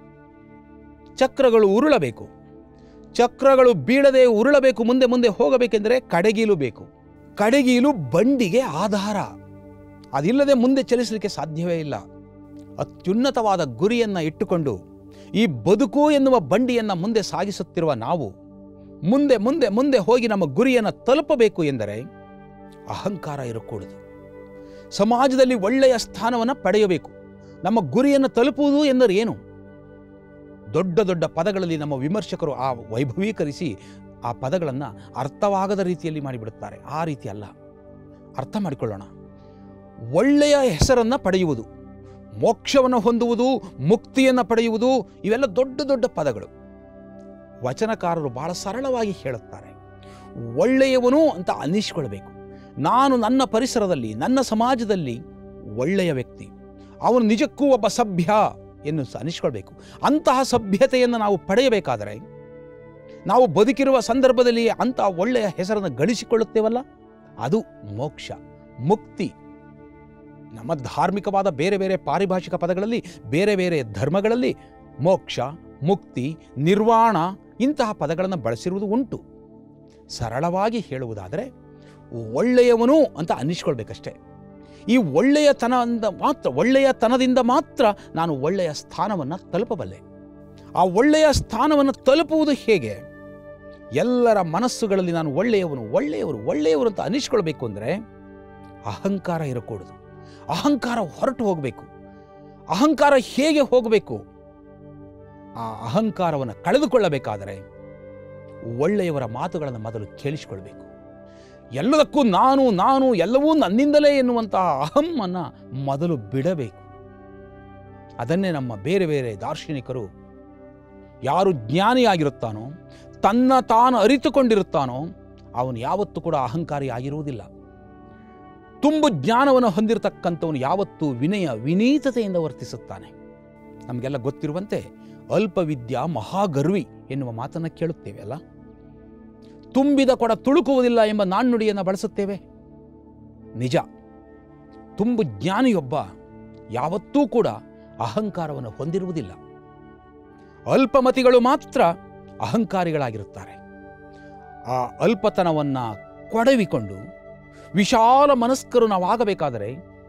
ಚಕ್ರಗಳು ಉರುಳಬೇಕು ಚಕ್ರಗಳು ಬೀಳದೆ ಉರುಳಬೇಕು ಮುಂದೆ ಮುಂದೆ ಹೋಗಬೇಕೆಂದರೆ ಕಡೆಗೀಲು ಬೇಕು ಕಡೆಗೀಲು ಬಂಡಿಗೆ ಆಧಾರ ಅದಿಲ್ಲದೆ ಮುಂದೆ ಚಲಿಸಲಿಕ್ಕೆ ಸಾಧ್ಯವೇ ಇಲ್ಲ ಅತ್ಯುನ್ನತವಾದ ಗುರಿಯನ್ನು ಇಟ್ಟುಕೊಂಡು ಈ ಬದುಕು ಎನ್ನುವ ಬಂಡಿಯನ್ನು ಮುಂದೆ ಸಾಗಿಸುತ್ತಿರುವ ನಾವು ಮುಂದೆ ಮುಂದೆ ಮುಂದೆ ಹೋಗಿ ನಮ್ಮ ಗುರಿಯನ್ನು ತಲುಪಬೇಕು ಎಂದರೆ ಅಹಂಕಾರ ಇರಕೂಡದು ಸಮಾಜದಲ್ಲಿ ಒಳ್ಳೆಯ ಸ್ಥಾನವನ್ನು ಪಡೆಯಬೇಕು ನಮ್ಮ ಗುರಿಯನ್ನು ತಲುಪುವುದು ಎಂದರೆ ಏನು ದೊಡ್ಡ ದೊಡ್ಡ ಪದಗಳಲ್ಲಿ ನಮ್ಮ ವಿಮರ್ಶಕರು ಆ ವೈಭವೀಕರಿಸಿ ಆ ಪದಗಳನ್ನು ಅರ್ಥವಾಗದ ರೀತಿಯಲ್ಲಿ ಮಾಡಿಬಿಡುತ್ತಾರೆ ಆ ರೀತಿ ಅಲ್ಲ ಅರ್ಥ ಮಾಡಿಕೊಳ್ಳೋಣ ಒಳ್ಳೆಯ ಹೆಸರನ್ನು ಪಡೆಯುವುದು ಮೋಕ್ಷವನ್ನು ಹೊಂದುವುದು ಮುಕ್ತಿಯನ್ನು ಪಡೆಯುವುದು ಇವೆಲ್ಲ ದೊಡ್ಡ ದೊಡ್ಡ ಪದಗಳು ವಚನಕಾರರು ಬಹಳ ಸರಳವಾಗಿ ಹೇಳುತ್ತಾರೆ ಒಳ್ಳೆಯವನು ಅಂತ ಅನ್ನಿಸ್ಕೊಳ್ಬೇಕು ನಾನು ನನ್ನ ಪರಿಸರದಲ್ಲಿ ನನ್ನ ಸಮಾಜದಲ್ಲಿ ಒಳ್ಳೆಯ ವ್ಯಕ್ತಿ ಅವನು ನಿಜಕ್ಕೂ ಒಬ್ಬ ಸಭ್ಯ ಎಂದು ಸ- ಅನ್ನಿಸ್ಕೊಳ್ಬೇಕು ಅಂತಹ ಸಭ್ಯತೆಯನ್ನು ನಾವು ಪಡೆಯಬೇಕಾದರೆ ನಾವು ಬದುಕಿರುವ ಸಂದರ್ಭದಲ್ಲಿ ಅಂತಹ ಒಳ್ಳೆಯ ಹೆಸರನ್ನು ಗಳಿಸಿಕೊಳ್ಳುತ್ತೇವಲ್ಲ ಅದು ಮೋಕ್ಷ ಮುಕ್ತಿ ನಮ್ಮ ಧಾರ್ಮಿಕವಾದ ಬೇರೆ ಬೇರೆ ಪಾರಿಭಾಷಿಕ ಪದಗಳಲ್ಲಿ ಬೇರೆ ಬೇರೆ ಧರ್ಮಗಳಲ್ಲಿ ಮೋಕ್ಷ ಮುಕ್ತಿ ನಿರ್ವಾಣ ಇಂತಹ ಪದಗಳನ್ನು ಬಳಸಿರುವುದು ಉಂಟು ಸರಳವಾಗಿ ಹೇಳುವುದಾದರೆ ಒಳ್ಳೆಯವನು ಅಂತ ಅನ್ನಿಸ್ಕೊಳ್ಬೇಕಷ್ಟೇ ಈ ಒಳ್ಳೆಯತನದಿಂದ ಮಾತ್ರ ಒಳ್ಳೆಯತನದಿಂದ ಮಾತ್ರ ನಾನು ಒಳ್ಳೆಯ ಸ್ಥಾನವನ್ನು ತಲುಪಬಲ್ಲೆ ಆ ಒಳ್ಳೆಯ ಸ್ಥಾನವನ್ನು ತಲುಪುವುದು ಹೇಗೆ ಎಲ್ಲರ ಮನಸ್ಸುಗಳಲ್ಲಿ ನಾನು ಒಳ್ಳೆಯವನು ಒಳ್ಳೆಯವರು ಒಳ್ಳೆಯವರು ಅಂತ ಅನ್ನಿಸ್ಕೊಳ್ಬೇಕು ಅಂದರೆ ಅಹಂಕಾರ ಇರಕೂಡದು ಅಹಂಕಾರ ಹೊರಟು ಹೋಗಬೇಕು ಅಹಂಕಾರ ಹೇಗೆ ಹೋಗಬೇಕು ಆ ಅಹಂಕಾರವನ್ನು ಕಳೆದುಕೊಳ್ಳಬೇಕಾದರೆ ಒಳ್ಳೆಯವರ ಮಾತುಗಳನ್ನು ಮೊದಲು ಕೇಳಿಸಿಕೊಳ್ಬೇಕು ಎಲ್ಲದಕ್ಕೂ ನಾನು ನಾನು ಎಲ್ಲವೂ ನನ್ನಿಂದಲೇ ಎನ್ನುವಂತಹ ಅಹಮ್ಮನ್ನು ಮೊದಲು ಬಿಡಬೇಕು ಅದನ್ನೇ ನಮ್ಮ ಬೇರೆ ಬೇರೆ ದಾರ್ಶನಿಕರು ಯಾರು ಜ್ಞಾನಿಯಾಗಿರುತ್ತಾನೋ ತನ್ನ ತಾನು ಅರಿತುಕೊಂಡಿರುತ್ತಾನೋ ಅವನು ಯಾವತ್ತೂ ಕೂಡ ಅಹಂಕಾರಿ ಆಗಿರುವುದಿಲ್ಲ ತುಂಬು ಜ್ಞಾನವನ್ನು ಹೊಂದಿರತಕ್ಕಂಥವನು ಯಾವತ್ತೂ ವಿನಯ ವಿನೀತತೆಯಿಂದ ವರ್ತಿಸುತ್ತಾನೆ ನಮಗೆಲ್ಲ ಗೊತ್ತಿರುವಂತೆ ಅಲ್ಪವಿದ್ಯಾ ಮಹಾಗರ್ವಿ ಎನ್ನುವ ಮಾತನ್ನು ಕೇಳುತ್ತೇವೆ ಅಲ್ಲ ತುಂಬಿದ ಕೊಡ ತುಳುಕುವುದಿಲ್ಲ ಎಂಬ ನಾಣ್ಣುಡಿಯನ್ನು ಬಳಸುತ್ತೇವೆ ನಿಜ ತುಂಬು ಜ್ಞಾನಿಯೊಬ್ಬ ಯಾವತ್ತೂ ಕೂಡ ಅಹಂಕಾರವನ್ನು ಹೊಂದಿರುವುದಿಲ್ಲ ಅಲ್ಪಮತಿಗಳು ಮಾತ್ರ ಅಹಂಕಾರಿಗಳಾಗಿರುತ್ತಾರೆ ಆ ಅಲ್ಪತನವನ್ನು ಕೊಡವಿಕೊಂಡು ವಿಶಾಲ ಮನಸ್ಕರು ನಾವಾಗಬೇಕಾದರೆ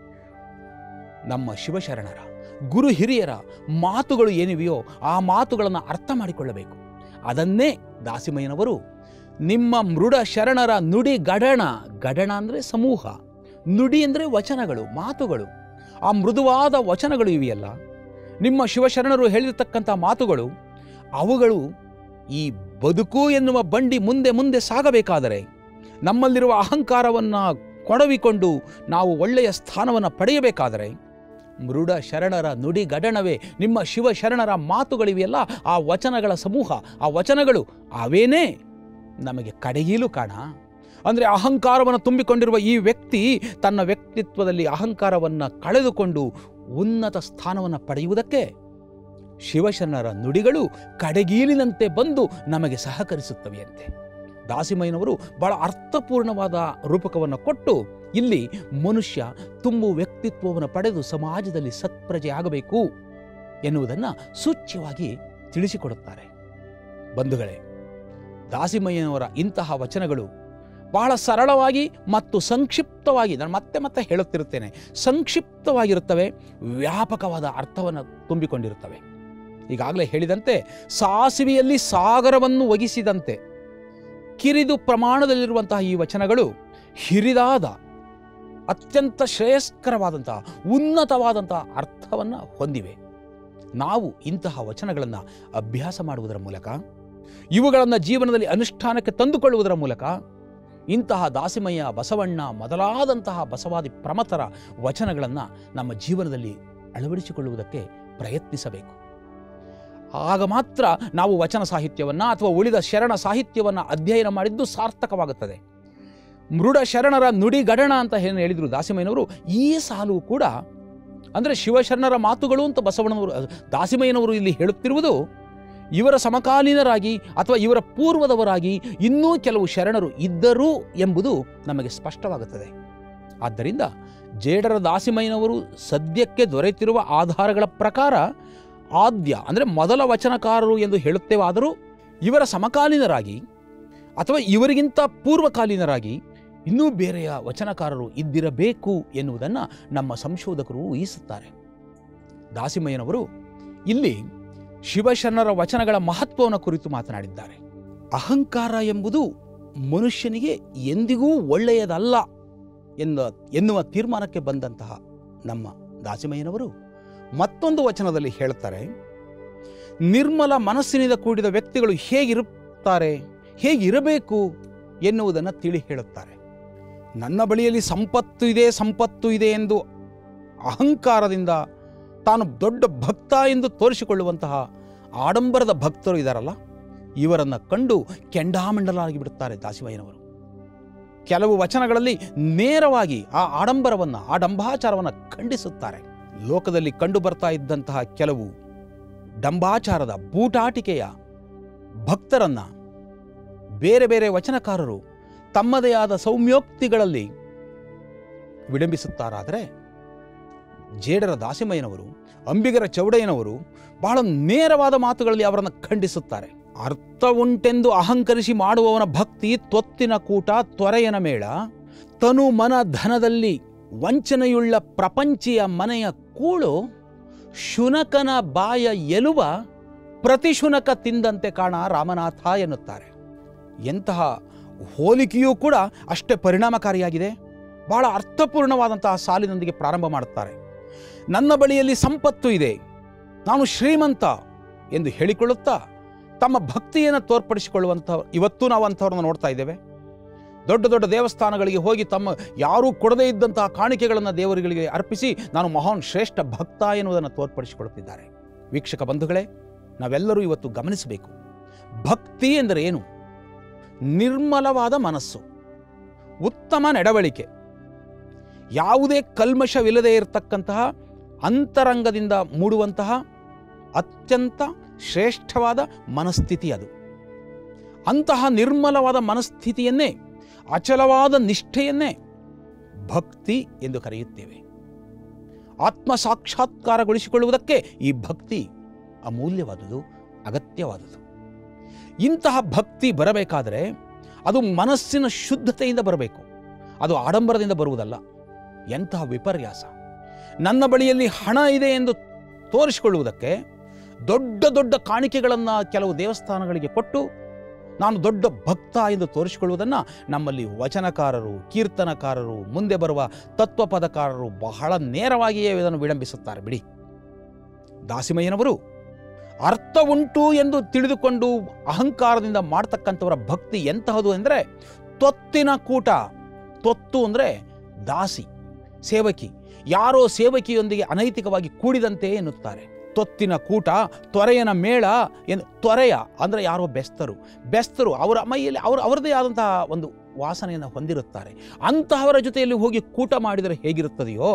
ನಮ್ಮ ಶಿವಶರಣರ ಗುರು ಹಿರಿಯರ ಮಾತುಗಳು ಏನಿವೆಯೋ ಆ ಮಾತುಗಳನ್ನು ಅರ್ಥ ಮಾಡಿಕೊಳ್ಳಬೇಕು ಅದನ್ನೇ ದಾಸಿಮಯ್ಯನವರು ನಿಮ್ಮ ಮೃಡ ಶರಣರ ನುಡಿ ಗಡಣ ಗಡಣ ಅಂದರೆ ಸಮೂಹ ನುಡಿ ಅಂದರೆ ವಚನಗಳು ಮಾತುಗಳು ಆ ಮೃದುವಾದ ವಚನಗಳು ಇವೆಯಲ್ಲ ನಿಮ್ಮ ಶಿವಶರಣರು ಹೇಳಿರ್ತಕ್ಕಂಥ ಮಾತುಗಳು ಅವುಗಳು ಈ ಬದುಕು ಎನ್ನುವ ಬಂಡಿ ಮುಂದೆ ಮುಂದೆ ಸಾಗಬೇಕಾದರೆ ನಮ್ಮಲ್ಲಿರುವ ಅಹಂಕಾರವನ್ನು ಕೊಡವಿಕೊಂಡು ನಾವು ಒಳ್ಳೆಯ ಸ್ಥಾನವನ್ನು ಪಡೆಯಬೇಕಾದರೆ ಮೃಡ ಶರಣರ ನುಡಿ ಗಡಣವೇ ನಿಮ್ಮ ಶಿವ ಶರಣರ ಮಾತುಗಳಿವೆಯಲ್ಲ ಆ ವಚನಗಳ ಸಮೂಹ ಆ ವಚನಗಳು ಅವೇನೇ ನಮಗೆ ಕಡೆಗೀಲು ಕಾಣ ಅಂದರೆ ಅಹಂಕಾರವನ್ನು ತುಂಬಿಕೊಂಡಿರುವ ಈ ವ್ಯಕ್ತಿ ತನ್ನ ವ್ಯಕ್ತಿತ್ವದಲ್ಲಿ ಅಹಂಕಾರವನ್ನು ಕಳೆದುಕೊಂಡು ಉನ್ನತ ಸ್ಥಾನವನ್ನು ಪಡೆಯುವುದಕ್ಕೆ ಶಿವಶರಣರ ನುಡಿಗಳು ಕಡೆಗೀಲಿನಂತೆ ಬಂದು ನಮಗೆ ಸಹಕರಿಸುತ್ತವೆಯಂತೆ ದಾಸಿಮಯ್ಯನವರು ಬಹಳ ಅರ್ಥಪೂರ್ಣವಾದ ರೂಪಕವನ್ನು ಕೊಟ್ಟು ಇಲ್ಲಿ ಮನುಷ್ಯ ತುಂಬು ವ್ಯಕ್ತಿತ್ವವನ್ನು ಪಡೆದು ಸಮಾಜದಲ್ಲಿ ಸತ್ಪ್ರಜೆ ಆಗಬೇಕು ಎನ್ನುವುದನ್ನು ಸೂಚ್ಯವಾಗಿ ತಿಳಿಸಿಕೊಡುತ್ತಾರೆ ಬಂಧುಗಳೇ ದಾಸಿಮಯ್ಯನವರ ಇಂತಹ ವಚನಗಳು ಬಹಳ ಸರಳವಾಗಿ ಮತ್ತು ಸಂಕ್ಷಿಪ್ತವಾಗಿ ನಾನು ಮತ್ತೆ ಮತ್ತೆ ಹೇಳುತ್ತಿರುತ್ತೇನೆ ಸಂಕ್ಷಿಪ್ತವಾಗಿರುತ್ತವೆ ವ್ಯಾಪಕವಾದ ಅರ್ಥವನ್ನು ತುಂಬಿಕೊಂಡಿರುತ್ತವೆ ಈಗಾಗಲೇ ಹೇಳಿದಂತೆ ಸಾಸಿವೆಯಲ್ಲಿ ಸಾಗರವನ್ನು ಒಗಿಸಿದಂತೆ ಕಿರಿದು ಪ್ರಮಾಣದಲ್ಲಿರುವಂತಹ ಈ ವಚನಗಳು ಹಿರಿದಾದ ಅತ್ಯಂತ ಶ್ರೇಯಸ್ಕರವಾದಂತಹ ಉನ್ನತವಾದಂತಹ ಅರ್ಥವನ್ನು ಹೊಂದಿವೆ ನಾವು ಇಂತಹ ವಚನಗಳನ್ನು ಅಭ್ಯಾಸ ಮಾಡುವುದರ ಮೂಲಕ ಇವುಗಳನ್ನು ಜೀವನದಲ್ಲಿ ಅನುಷ್ಠಾನಕ್ಕೆ ತಂದುಕೊಳ್ಳುವುದರ ಮೂಲಕ ಇಂತಹ ದಾಸಿಮಯ್ಯ ಬಸವಣ್ಣ ಮೊದಲಾದಂತಹ ಬಸವಾದಿ ಪ್ರಮತರ ವಚನಗಳನ್ನು ನಮ್ಮ ಜೀವನದಲ್ಲಿ ಅಳವಡಿಸಿಕೊಳ್ಳುವುದಕ್ಕೆ ಪ್ರಯತ್ನಿಸಬೇಕು ಆಗ ಮಾತ್ರ ನಾವು ವಚನ ಸಾಹಿತ್ಯವನ್ನು ಅಥವಾ ಉಳಿದ ಶರಣ ಸಾಹಿತ್ಯವನ್ನು ಅಧ್ಯಯನ ಮಾಡಿದ್ದು ಸಾರ್ಥಕವಾಗುತ್ತದೆ ಮೃಡ ಶರಣರ ನುಡಿಗಡಣ ಅಂತ ಏನು ಹೇಳಿದರು ದಾಸಿಮಯ್ಯನವರು ಈ ಸಾಲು ಕೂಡ ಅಂದರೆ ಶಿವಶರಣರ ಮಾತುಗಳು ಅಂತ ಬಸವಣ್ಣನವರು ದಾಸಿಮಯ್ಯನವರು ಇಲ್ಲಿ ಹೇಳುತ್ತಿರುವುದು ಇವರ ಸಮಕಾಲೀನರಾಗಿ ಅಥವಾ ಇವರ ಪೂರ್ವದವರಾಗಿ ಇನ್ನೂ ಕೆಲವು ಶರಣರು ಇದ್ದರು ಎಂಬುದು ನಮಗೆ ಸ್ಪಷ್ಟವಾಗುತ್ತದೆ ಆದ್ದರಿಂದ ಜೇಡರ ದಾಸಿಮಯ್ಯನವರು ಸದ್ಯಕ್ಕೆ ದೊರೆತಿರುವ ಆಧಾರಗಳ ಪ್ರಕಾರ ಆದ್ಯ ಅಂದರೆ ಮೊದಲ ವಚನಕಾರರು ಎಂದು ಹೇಳುತ್ತೇವಾದರೂ ಇವರ ಸಮಕಾಲೀನರಾಗಿ ಅಥವಾ ಇವರಿಗಿಂತ ಪೂರ್ವಕಾಲೀನರಾಗಿ ಇನ್ನೂ ಬೇರೆಯ ವಚನಕಾರರು ಇದ್ದಿರಬೇಕು ಎನ್ನುವುದನ್ನು ನಮ್ಮ ಸಂಶೋಧಕರು ಊಹಿಸುತ್ತಾರೆ ದಾಸಿಮಯ್ಯನವರು ಇಲ್ಲಿ ಶಿವಶರಣರ ವಚನಗಳ ಮಹತ್ವವನ್ನು ಕುರಿತು ಮಾತನಾಡಿದ್ದಾರೆ ಅಹಂಕಾರ ಎಂಬುದು ಮನುಷ್ಯನಿಗೆ ಎಂದಿಗೂ ಒಳ್ಳೆಯದಲ್ಲ ಎನ್ನ ಎನ್ನುವ ತೀರ್ಮಾನಕ್ಕೆ ಬಂದಂತಹ ನಮ್ಮ ದಾಸಿಮಯ್ಯನವರು ಮತ್ತೊಂದು ವಚನದಲ್ಲಿ ಹೇಳ್ತಾರೆ ನಿರ್ಮಲ ಮನಸ್ಸಿನಿಂದ ಕೂಡಿದ ವ್ಯಕ್ತಿಗಳು ಹೇಗಿರುತ್ತಾರೆ ಹೇಗಿರಬೇಕು ಎನ್ನುವುದನ್ನು ತಿಳಿ ಹೇಳುತ್ತಾರೆ ನನ್ನ ಬಳಿಯಲ್ಲಿ ಸಂಪತ್ತು ಇದೆ ಸಂಪತ್ತು ಇದೆ ಎಂದು ಅಹಂಕಾರದಿಂದ ತಾನು ದೊಡ್ಡ ಭಕ್ತ ಎಂದು ತೋರಿಸಿಕೊಳ್ಳುವಂತಹ ಆಡಂಬರದ ಭಕ್ತರು ಇದ್ದಾರಲ್ಲ ಇವರನ್ನು ಕಂಡು ಕೆಂಡಾಮಂಡಲಾಗಿ ಬಿಡುತ್ತಾರೆ ದಾಸಿವಯ್ಯನವರು ಕೆಲವು ವಚನಗಳಲ್ಲಿ ನೇರವಾಗಿ ಆ ಆಡಂಬರವನ್ನು ಆ ಡಂಬಾಚಾರವನ್ನು ಖಂಡಿಸುತ್ತಾರೆ ಲೋಕದಲ್ಲಿ ಕಂಡು ಬರ್ತಾ ಇದ್ದಂತಹ ಕೆಲವು ಡಂಬಾಚಾರದ ಬೂಟಾಟಿಕೆಯ ಭಕ್ತರನ್ನ ಬೇರೆ ಬೇರೆ ವಚನಕಾರರು ತಮ್ಮದೇ ಆದ ಸೌಮ್ಯೋಕ್ತಿಗಳಲ್ಲಿ ವಿಡಂಬಿಸುತ್ತಾರಾದರೆ ಜೇಡರ ದಾಸಿಮಯ್ಯನವರು ಅಂಬಿಗರ ಚೌಡಯ್ಯನವರು ಬಹಳ ನೇರವಾದ ಮಾತುಗಳಲ್ಲಿ ಅವರನ್ನು ಖಂಡಿಸುತ್ತಾರೆ ಅರ್ಥ ಉಂಟೆಂದು ಅಹಂಕರಿಸಿ ಮಾಡುವವನ ಭಕ್ತಿ ತೊತ್ತಿನ ಕೂಟ ತೊರೆಯನ ಮೇಳ ತನು ಮನ ಧನದಲ್ಲಿ ವಂಚನೆಯುಳ್ಳ ಪ್ರಪಂಚಿಯ ಮನೆಯ ಕೂಳು ಶುನಕನ ಬಾಯ ಎಲುವ ಪ್ರತಿಶುನಕ ತಿಂದಂತೆ ಕಾಣ ರಾಮನಾಥ ಎನ್ನುತ್ತಾರೆ ಎಂತಹ ಹೋಲಿಕೆಯೂ ಕೂಡ ಅಷ್ಟೇ ಪರಿಣಾಮಕಾರಿಯಾಗಿದೆ ಬಹಳ ಅರ್ಥಪೂರ್ಣವಾದಂತಹ ಸಾಲಿನೊಂದಿಗೆ ಪ್ರಾರಂಭ ಮಾಡುತ್ತಾರೆ ನನ್ನ ಬಳಿಯಲ್ಲಿ ಸಂಪತ್ತು ಇದೆ ನಾನು ಶ್ರೀಮಂತ ಎಂದು ಹೇಳಿಕೊಳ್ಳುತ್ತಾ ತಮ್ಮ ಭಕ್ತಿಯನ್ನು ತೋರ್ಪಡಿಸಿಕೊಳ್ಳುವಂಥ ಇವತ್ತು ನಾವು ಅಂಥವ್ರನ್ನ ನೋಡ್ತಾ ಇದ್ದೇವೆ ದೊಡ್ಡ ದೊಡ್ಡ ದೇವಸ್ಥಾನಗಳಿಗೆ ಹೋಗಿ ತಮ್ಮ ಯಾರೂ ಕೊಡದೇ ಇದ್ದಂತಹ ಕಾಣಿಕೆಗಳನ್ನು ದೇವರುಗಳಿಗೆ ಅರ್ಪಿಸಿ ನಾನು ಮಹಾನ್ ಶ್ರೇಷ್ಠ ಭಕ್ತ ಎನ್ನುವುದನ್ನು ತೋರ್ಪಡಿಸಿಕೊಳ್ಳುತ್ತಿದ್ದಾರೆ ವೀಕ್ಷಕ ಬಂಧುಗಳೇ ನಾವೆಲ್ಲರೂ ಇವತ್ತು ಗಮನಿಸಬೇಕು ಭಕ್ತಿ ಎಂದರೆ ಏನು ನಿರ್ಮಲವಾದ ಮನಸ್ಸು ಉತ್ತಮ ನಡವಳಿಕೆ ಯಾವುದೇ ಕಲ್ಮಶವಿಲ್ಲದೆ ಇರತಕ್ಕಂತಹ ಅಂತರಂಗದಿಂದ ಮೂಡುವಂತಹ ಅತ್ಯಂತ ಶ್ರೇಷ್ಠವಾದ ಮನಸ್ಥಿತಿ ಅದು ಅಂತಹ ನಿರ್ಮಲವಾದ ಮನಸ್ಥಿತಿಯನ್ನೇ ಅಚಲವಾದ ನಿಷ್ಠೆಯನ್ನೇ ಭಕ್ತಿ ಎಂದು ಕರೆಯುತ್ತೇವೆ ಆತ್ಮ ಸಾಕ್ಷಾತ್ಕಾರಗೊಳಿಸಿಕೊಳ್ಳುವುದಕ್ಕೆ ಈ ಭಕ್ತಿ ಅಮೂಲ್ಯವಾದುದು ಅಗತ್ಯವಾದುದು ಇಂತಹ ಭಕ್ತಿ ಬರಬೇಕಾದರೆ ಅದು ಮನಸ್ಸಿನ ಶುದ್ಧತೆಯಿಂದ ಬರಬೇಕು ಅದು ಆಡಂಬರದಿಂದ ಬರುವುದಲ್ಲ ಎಂತಹ ವಿಪರ್ಯಾಸ ನನ್ನ ಬಳಿಯಲ್ಲಿ ಹಣ ಇದೆ ಎಂದು ತೋರಿಸಿಕೊಳ್ಳುವುದಕ್ಕೆ ದೊಡ್ಡ ದೊಡ್ಡ ಕಾಣಿಕೆಗಳನ್ನು ಕೆಲವು ದೇವಸ್ಥಾನಗಳಿಗೆ ಕೊಟ್ಟು ನಾನು ದೊಡ್ಡ ಭಕ್ತ ಎಂದು ತೋರಿಸಿಕೊಳ್ಳುವುದನ್ನು ನಮ್ಮಲ್ಲಿ ವಚನಕಾರರು ಕೀರ್ತನಕಾರರು ಮುಂದೆ ಬರುವ ತತ್ವಪದಕಾರರು ಬಹಳ ನೇರವಾಗಿಯೇ ಇದನ್ನು ವಿಳಂಬಿಸುತ್ತಾರೆ ಬಿಡಿ ದಾಸಿಮಯ್ಯನವರು ಅರ್ಥ ಉಂಟು ಎಂದು ತಿಳಿದುಕೊಂಡು ಅಹಂಕಾರದಿಂದ ಮಾಡ್ತಕ್ಕಂಥವರ ಭಕ್ತಿ ಎಂತಹದು ಅಂದರೆ ತೊತ್ತಿನ ಕೂಟ ತೊತ್ತು ಅಂದರೆ ದಾಸಿ ಸೇವಕಿ ಯಾರೋ ಸೇವಕಿಯೊಂದಿಗೆ ಅನೈತಿಕವಾಗಿ ಕೂಡಿದಂತೆ ಎನ್ನುತ್ತಾರೆ ತೊತ್ತಿನ ಕೂಟ ತೊರೆಯನ ಮೇಳ ಎಂದು ತೊರೆಯ ಅಂದರೆ ಯಾರೋ ಬೆಸ್ತರು ಬೆಸ್ತರು ಅವರ ಮೈಯಲ್ಲಿ ಅವರು ಅವರದೇ ಆದಂತಹ ಒಂದು ವಾಸನೆಯನ್ನು ಹೊಂದಿರುತ್ತಾರೆ ಅಂತಹವರ ಜೊತೆಯಲ್ಲಿ ಹೋಗಿ ಕೂಟ ಮಾಡಿದರೆ ಹೇಗಿರುತ್ತದೆಯೋ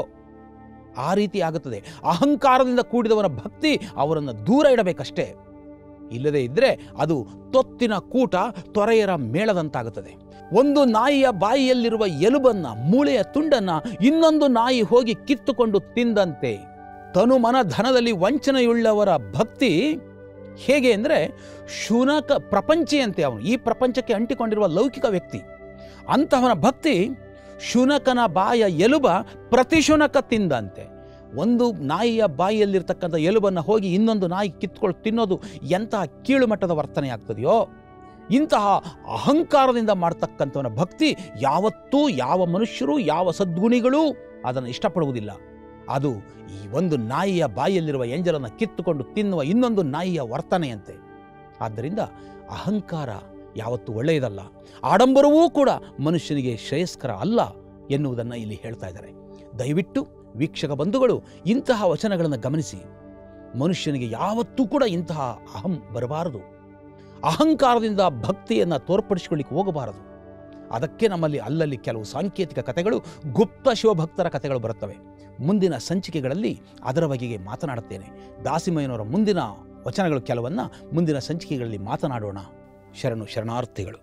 ಆ ರೀತಿ ಆಗುತ್ತದೆ ಅಹಂಕಾರದಿಂದ ಕೂಡಿದವನ ಭಕ್ತಿ ಅವರನ್ನು ದೂರ ಇಡಬೇಕಷ್ಟೇ ಇಲ್ಲದೇ ಇದ್ದರೆ ಅದು ತೊತ್ತಿನ ಕೂಟ ತೊರೆಯರ ಮೇಳದಂತಾಗುತ್ತದೆ ಒಂದು ನಾಯಿಯ ಬಾಯಿಯಲ್ಲಿರುವ ಎಲುಬನ್ನ ಮೂಳೆಯ ತುಂಡನ್ನ ಇನ್ನೊಂದು ನಾಯಿ ಹೋಗಿ ಕಿತ್ತುಕೊಂಡು ತಿಂದಂತೆ ತನು ಮನ ಧನದಲ್ಲಿ ವಂಚನೆಯುಳ್ಳವರ ಭಕ್ತಿ ಹೇಗೆ ಅಂದರೆ ಶುನಕ ಪ್ರಪಂಚಿಯಂತೆ ಅವನು ಈ ಪ್ರಪಂಚಕ್ಕೆ ಅಂಟಿಕೊಂಡಿರುವ ಲೌಕಿಕ ವ್ಯಕ್ತಿ ಅಂತಹವನ ಭಕ್ತಿ ಶುನಕನ ಬಾಯ ಎಲುಬ ಪ್ರತಿಶುನಕ ತಿಂದಂತೆ ಒಂದು ನಾಯಿಯ ಬಾಯಿಯಲ್ಲಿರ್ತಕ್ಕಂಥ ಎಲುಬನ್ನು ಹೋಗಿ ಇನ್ನೊಂದು ನಾಯಿ ಕಿತ್ಕೊಂಡು ತಿನ್ನೋದು ಎಂತಹ ಕೀಳು ಮಟ್ಟದ ವರ್ತನೆ ಆಗ್ತದೆಯೋ ಇಂತಹ ಅಹಂಕಾರದಿಂದ ಮಾಡ್ತಕ್ಕಂಥವನ ಭಕ್ತಿ ಯಾವತ್ತೂ ಯಾವ ಮನುಷ್ಯರು ಯಾವ ಸದ್ಗುಣಿಗಳೂ ಅದನ್ನು ಇಷ್ಟಪಡುವುದಿಲ್ಲ ಅದು ಈ ಒಂದು ನಾಯಿಯ ಬಾಯಿಯಲ್ಲಿರುವ ಎಂಜಲನ್ನು ಕಿತ್ತುಕೊಂಡು ತಿನ್ನುವ ಇನ್ನೊಂದು ನಾಯಿಯ ವರ್ತನೆಯಂತೆ ಆದ್ದರಿಂದ ಅಹಂಕಾರ ಯಾವತ್ತೂ ಒಳ್ಳೆಯದಲ್ಲ ಆಡಂಬರವೂ ಕೂಡ ಮನುಷ್ಯನಿಗೆ ಶ್ರೇಯಸ್ಕರ ಅಲ್ಲ ಎನ್ನುವುದನ್ನು ಇಲ್ಲಿ ಹೇಳ್ತಾ ಇದ್ದಾರೆ ದಯವಿಟ್ಟು ವೀಕ್ಷಕ ಬಂಧುಗಳು ಇಂತಹ ವಚನಗಳನ್ನು ಗಮನಿಸಿ ಮನುಷ್ಯನಿಗೆ ಯಾವತ್ತೂ ಕೂಡ ಇಂತಹ ಅಹಂ ಬರಬಾರದು ಅಹಂಕಾರದಿಂದ ಭಕ್ತಿಯನ್ನು ತೋರ್ಪಡಿಸಿಕೊಳ್ಳಿಕ್ಕೆ ಹೋಗಬಾರದು ಅದಕ್ಕೆ ನಮ್ಮಲ್ಲಿ ಅಲ್ಲಲ್ಲಿ ಕೆಲವು ಸಾಂಕೇತಿಕ ಕಥೆಗಳು ಗುಪ್ತ ಶಿವಭಕ್ತರ ಕಥೆಗಳು ಬರುತ್ತವೆ ಮುಂದಿನ ಸಂಚಿಕೆಗಳಲ್ಲಿ ಅದರ ಬಗೆಗೆ ಮಾತನಾಡುತ್ತೇನೆ ದಾಸಿಮಯ್ಯನವರ ಮುಂದಿನ ವಚನಗಳು ಕೆಲವನ್ನ ಮುಂದಿನ ಸಂಚಿಕೆಗಳಲ್ಲಿ ಮಾತನಾಡೋಣ ಶರಣು ಶರಣಾರ್ಥಿಗಳು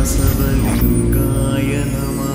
बसवलिङ्गाय नमः